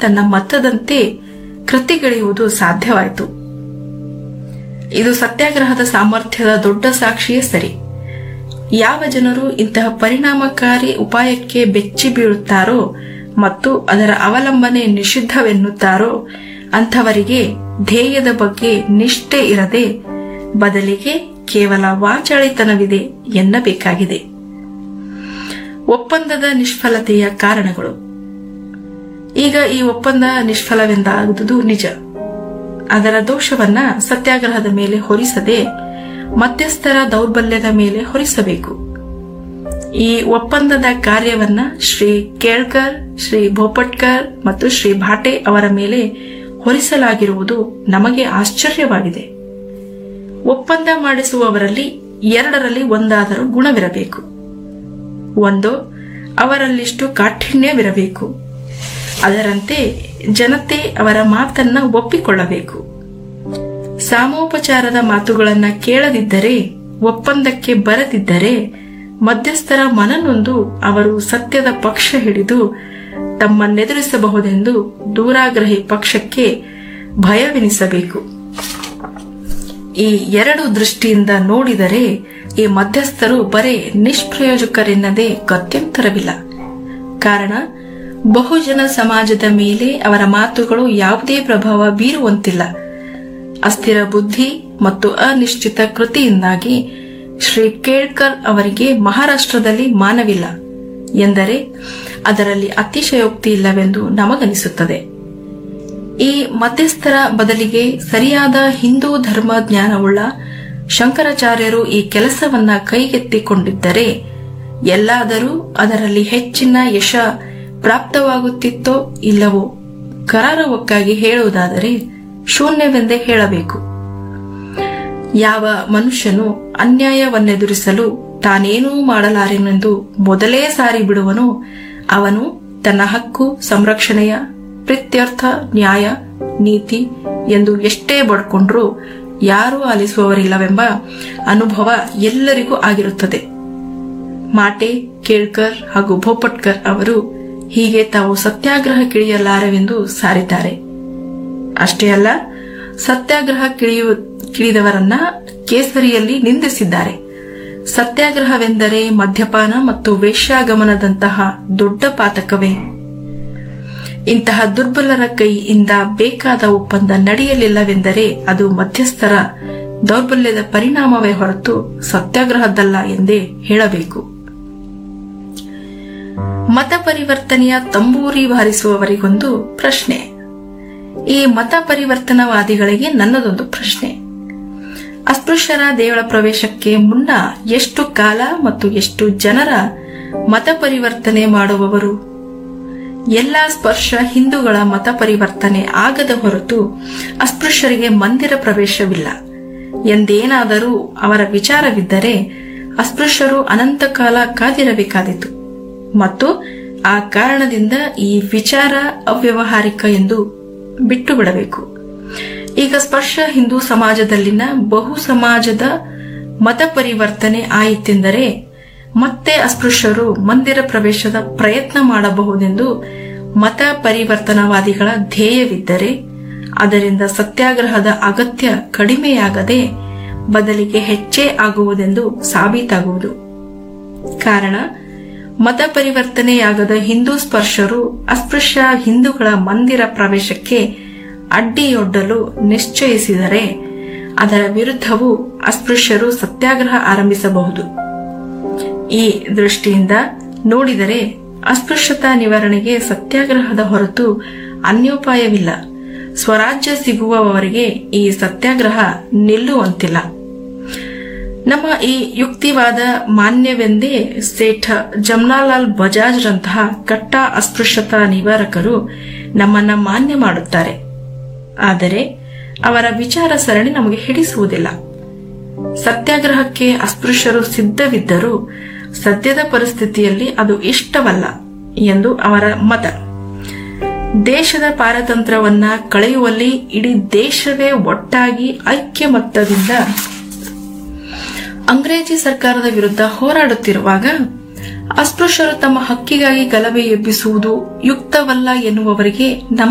ತನ್ನ ಮತದಂತೆ ಕೃತಿಗಿಳಿಯುವುದು ಸಾಧ್ಯವಾಯಿತು ಇದು ಸತ್ಯಾಗ್ರಹದ ಸಾಮರ್ಥ್ಯದ ದೊಡ್ಡ ಸಾಕ್ಷಿಯೇ ಸರಿ ಯಾವ ಜನರು ಇಂತಹ ಪರಿಣಾಮಕಾರಿ ಉಪಾಯಕ್ಕೆ ಬೆಚ್ಚಿ ಬೀಳುತ್ತಾರೋ ಮತ್ತು ಅದರ ಅವಲಂಬನೆ ನಿಷಿದ್ಧವೆನ್ನುತ್ತಾರೋ ಅಂಥವರಿಗೆ ಧ್ಯೇಯದ ಬಗ್ಗೆ ನಿಷ್ಠೆ ಇರದೆ ಬದಲಿಗೆ ಕೇವಲ ವಾಚಾಳಿತನವಿದೆ ಎನ್ನಬೇಕಾಗಿದೆ ಒಪ್ಪಂದದ ನಿಷ್ಫಲತೆಯ ಕಾರಣಗಳು ಈಗ ಈ ಒಪ್ಪಂದ ನಿಷ್ಫಲವೆಂದಾಗುವುದು ನಿಜ ಅದರ ದೋಷವನ್ನ ಸತ್ಯಾಗ್ರಹದ ಮೇಲೆ ಹೊರಿಸದೆ ಮಧ್ಯಸ್ಥರ ದೌರ್ಬಲ್ಯದ ಮೇಲೆ ಹೊರಿಸಬೇಕು ಈ ಒಪ್ಪಂದದ ಕಾರ್ಯವನ್ನ ಶ್ರೀ ಕೇಳ್ಕರ್ ಶ್ರೀ ಭೋಪಟ್ಕರ್ ಮತ್ತು ಶ್ರೀ ಭಾಟೆ ಅವರ ಮೇಲೆ ಹೊರಿಸಲಾಗಿರುವುದು ನಮಗೆ ಆಶ್ಚರ್ಯವಾಗಿದೆ ಒಪ್ಪಂದ ಮಾಡಿಸುವವರಲ್ಲಿ ಎರಡರಲ್ಲಿ ಒಂದಾದರೂ ಗುಣವಿರಬೇಕು ಒಂದು ಅವರಲ್ಲಿಷ್ಟು ಕಾಠಿಣ್ಯವಿರಬೇಕು ಅದರಂತೆ ಜನತೆ ಅವರ ಮಾತನ್ನ ಒಪ್ಪಿಕೊಳ್ಳಬೇಕು ಸಾಮೋಪಚಾರದ ಮಾತುಗಳನ್ನ ಕೇಳದಿದ್ದರೆ ಒಪ್ಪಂದಕ್ಕೆ ಬರದಿದ್ದರೆ ಮಧ್ಯಸ್ಥರ ಮನನೊಂದು ಅವರು ಸತ್ಯದ ಪಕ್ಷ ಹಿಡಿದು ತಮ್ಮನ್ನೆದುರಿಸಬಹುದೆಂದು ದೂರಾಗ್ರಹಿ ಪಕ್ಷಕ್ಕೆ ಭಯವೆನಿಸಬೇಕು ಈ ಎರಡು ದೃಷ್ಟಿಯಿಂದ ನೋಡಿದರೆ ಈ ಮಧ್ಯಸ್ಥರು ಬರೇ ನಿಷ್ಪ್ರಯೋಜಕರೆನ್ನದೇ ಗತ್ಯಂತರವಿಲ್ಲ ಕಾರಣ ಬಹುಜನ ಸಮಾಜದ ಮೇಲೆ ಅವರ ಮಾತುಗಳು ಯಾವುದೇ ಪ್ರಭಾವ ಬೀರುವಂತಿಲ್ಲ ಅಸ್ಥಿರ ಬುದ್ಧಿ ಮತ್ತು ಅನಿಶ್ಚಿತ ಕೃತಿಯಿಂದಾಗಿ ಶ್ರೀ ಕೇಳ್ಕರ್ ಅವರಿಗೆ ಮಹಾರಾಷ್ಟ್ರದಲ್ಲಿ ಮಾನವಿಲ್ಲ ಎಂದರೆ ಅದರಲ್ಲಿ ಅತಿಶಯೋಕ್ತಿ ಇಲ್ಲವೆಂದು ನಮಗನಿಸುತ್ತದೆ ಈ ಮಧ್ಯಸ್ಥರ ಬದಲಿಗೆ ಸರಿಯಾದ ಹಿಂದೂ ಧರ್ಮ ಜ್ಞಾನವುಳ್ಳ ಶಂಕರಾಚಾರ್ಯರು ಈ ಕೆಲಸವನ್ನ ಕೈಗೆತ್ತಿಕೊಂಡಿದ್ದರೆ ಎಲ್ಲಾದರೂ ಅದರಲ್ಲಿ ಹೆಚ್ಚಿನ ಯಶ ಪ್ರಾಪ್ತವಾಗುತ್ತಿತ್ತೋ ಇಲ್ಲವೋ ಕರಾರವಕ್ಕಾಗಿ ಹೇಳುವುದಾದರೆ ಶೂನ್ಯವೆಂದೇ ಹೇಳಬೇಕು ಯಾವ ಮನುಷ್ಯನು ಅನ್ಯಾಯವನ್ನೆದುರಿಸಲು ತಾನೇನೂ ಮಾಡಲಾರೆನೆಂದು ಮೊದಲೇ ಸಾರಿ ಬಿಡುವನೋ ಅವನು ತನ್ನ ಹಕ್ಕು ಸಂರಕ್ಷಣೆಯ ಪ್ರೀತ್ಯರ್ಥ ನ್ಯಾಯ ನೀತಿ ಎಂದು ಎಷ್ಟೇ ಬಡ್ಕೊಂಡ್ರೂ ಯಾರೂ ಆಲಿಸುವವರಿಲ್ಲವೆಂಬ ಅನುಭವ ಎಲ್ಲರಿಗೂ ಆಗಿರುತ್ತದೆ ಮಾಟೆ ಕೇಳ್ಕರ್ ಹಾಗೂ ಭೋಪಟ್ಕರ್ ಅವರು ಹೀಗೆ ತಾವು ಸತ್ಯಾಗ್ರಹಕ್ಕಿಳಿಯಲಾರೆವೆಂದು ಸಾರಿದ್ದಾರೆ ಅಷ್ಟೇ ಅಲ್ಲ ಸತ್ಯಾಗ್ರಹ ಕಿಳಿಯು ಕಿಳಿದವರನ್ನ ಕೇಸರಿಯಲ್ಲಿ ನಿಂದಿಸಿದ್ದಾರೆ ಸತ್ಯಾಗ್ರಹವೆಂದರೆ ಮದ್ಯಪಾನ ಮತ್ತು ವೇಶ್ಯಾಗಮನದಂತಹ ದೊಡ್ಡ ಪಾತಕವೇ ಇಂತಹ ದುರ್ಬಲರ ಕೈಯಿಂದ ಬೇಕಾದ ಒಪ್ಪಂದ ನಡೆಯಲಿಲ್ಲವೆಂದರೆ ಅದು ಮಧ್ಯಸ್ಥರ ದೌರ್ಬಲ್ಯದ ಪರಿಣಾಮವೇ ಹೊರತು ಸತ್ಯಾಗ್ರಹದ್ದಲ್ಲ ಎಂದೇ ಹೇಳಬೇಕು ಮತ ಪರಿವರ್ತನೆಯ ತಂಬೂರಿ ಬಾರಿಸುವವರಿಗೊಂದು ಪ್ರಶ್ನೆ ಈ ಮತ ಪರಿವರ್ತನವಾದಿಗಳಿಗೆ ನನ್ನದೊಂದು ಪ್ರಶ್ನೆ ಅಸ್ಪೃಶ್ಯರ ದೇವಳ ಪ್ರವೇಶಕ್ಕೆ ಮುನ್ನ ಎಷ್ಟು ಕಾಲ ಮತ್ತು ಎಷ್ಟು ಜನರ ಮತ ಪರಿವರ್ತನೆ ಮಾಡುವವರು ಎಲ್ಲ ಸ್ಪರ್ಶ ಹಿಂದೂಗಳ ಮತ ಪರಿವರ್ತನೆ ಆಗದ ಹೊರತು ಅಸ್ಪೃಶ್ಯರಿಗೆ ಮಂದಿರ ಪ್ರವೇಶವಿಲ್ಲ ಎಂದೇನಾದರೂ ಅವರ ವಿಚಾರವಿದ್ದರೆ ಅಸ್ಪೃಶ್ಯರು ಅನಂತ ಕಾಲ ಕಾದಿರಬೇಕಾದಿತು ಮತ್ತು ಆ ಕಾರಣದಿಂದ ಈ ವಿಚಾರ ಅವ್ಯವಹಾರಿಕ ಎಂದು ಬಿಟ್ಟು ಬಿಡಬೇಕು ಈಗ ಸ್ಪರ್ಶ ಹಿಂದೂ ಸಮಾಜದಲ್ಲಿನ ಬಹು ಸಮಾಜದ ಮತ ಪರಿವರ್ತನೆ ಆಯಿತೆಂದರೆ ಮತ್ತೆ ಅಸ್ಪೃಶ್ಯರು ಮಂದಿರ ಪ್ರವೇಶದ ಪ್ರಯತ್ನ ಮಾಡಬಹುದೆಂದು ಮತ ಪರಿವರ್ತನವಾದಿಗಳ ಧ್ಯೇಯವಿದ್ದರೆ ಅದರಿಂದ ಸತ್ಯಾಗ್ರಹದ ಅಗತ್ಯ ಕಡಿಮೆಯಾಗದೆ ಬದಲಿಗೆ ಹೆಚ್ಚೇ ಆಗುವುದೆಂದು ಸಾಬೀತಾಗುವುದು ಕಾರಣ ಮತ ಪರಿವರ್ತನೆಯಾಗದ ಹಿಂದೂ ಸ್ಪರ್ಶರು ಅಸ್ಪೃಶ್ಯ ಹಿಂದೂಗಳ ಮಂದಿರ ಪ್ರವೇಶಕ್ಕೆ ಅಡ್ಡಿಯೊಡ್ಡಲು ನಿಶ್ಚಯಿಸಿದರೆ ಅದರ ವಿರುದ್ಧವೂ ಅಸ್ಪೃಶ್ಯರು ಸತ್ಯಾಗ್ರಹ ಆರಂಭಿಸಬಹುದು ಈ ದೃಷ್ಟಿಯಿಂದ ನೋಡಿದರೆ ಅಸ್ಪೃಶ್ಯತಾ ನಿವಾರಣೆಗೆ ಸತ್ಯಾಗ್ರಹದ ಹೊರತು ಅನ್ಯೋಪಾಯವಿಲ್ಲ ಸ್ವರಾಜ್ಯ ಸಿಗುವವರೆಗೆ ಈ ಸತ್ಯಾಗ್ರಹ ನಿಲ್ಲುವಂತಿಲ್ಲ ನಮ್ಮ ಈ ಯುಕ್ತಿವಾದ ಮಾನ್ಯವೆಂದೇ ಸೇಠ ಜಮ್ನಾಲಾಲ್ ಬಜಾಜ್ರಂತಹ ಕಟ್ಟ ಅಸ್ಪೃಶ್ಯತಾ ನಿವಾರಕರು ನಮ್ಮನ್ನ ಮಾನ್ಯ ಮಾಡುತ್ತಾರೆ ಆದರೆ ಅವರ ವಿಚಾರ ಸರಣಿ ನಮಗೆ ಹಿಡಿಸುವುದಿಲ್ಲ ಸತ್ಯಾಗ್ರಹಕ್ಕೆ ಅಸ್ಪೃಶ್ಯರು ಸಿದ್ಧವಿದ್ದರೂ ಸದ್ಯದ ಪರಿಸ್ಥಿತಿಯಲ್ಲಿ ಅದು ಇಷ್ಟವಲ್ಲ ಎಂದು ಅವರ ಮತ ದೇಶದ ಪಾರತಂತ್ರವನ್ನ ಕಳೆಯುವಲ್ಲಿ ಇಡೀ ದೇಶವೇ ಒಟ್ಟಾಗಿ ಐಕ್ಯಮತ್ತದಿಂದ ಅಂಗ್ರೇಜಿ ಸರ್ಕಾರದ ವಿರುದ್ಧ ಹೋರಾಡುತ್ತಿರುವಾಗ ಅಸ್ಪೃಶ್ಯರು ತಮ್ಮ ಹಕ್ಕಿಗಾಗಿ ಗಲಭೆ ಎಬ್ಬಿಸುವುದು ಯುಕ್ತವಲ್ಲ ಎನ್ನುವವರಿಗೆ ನಮ್ಮ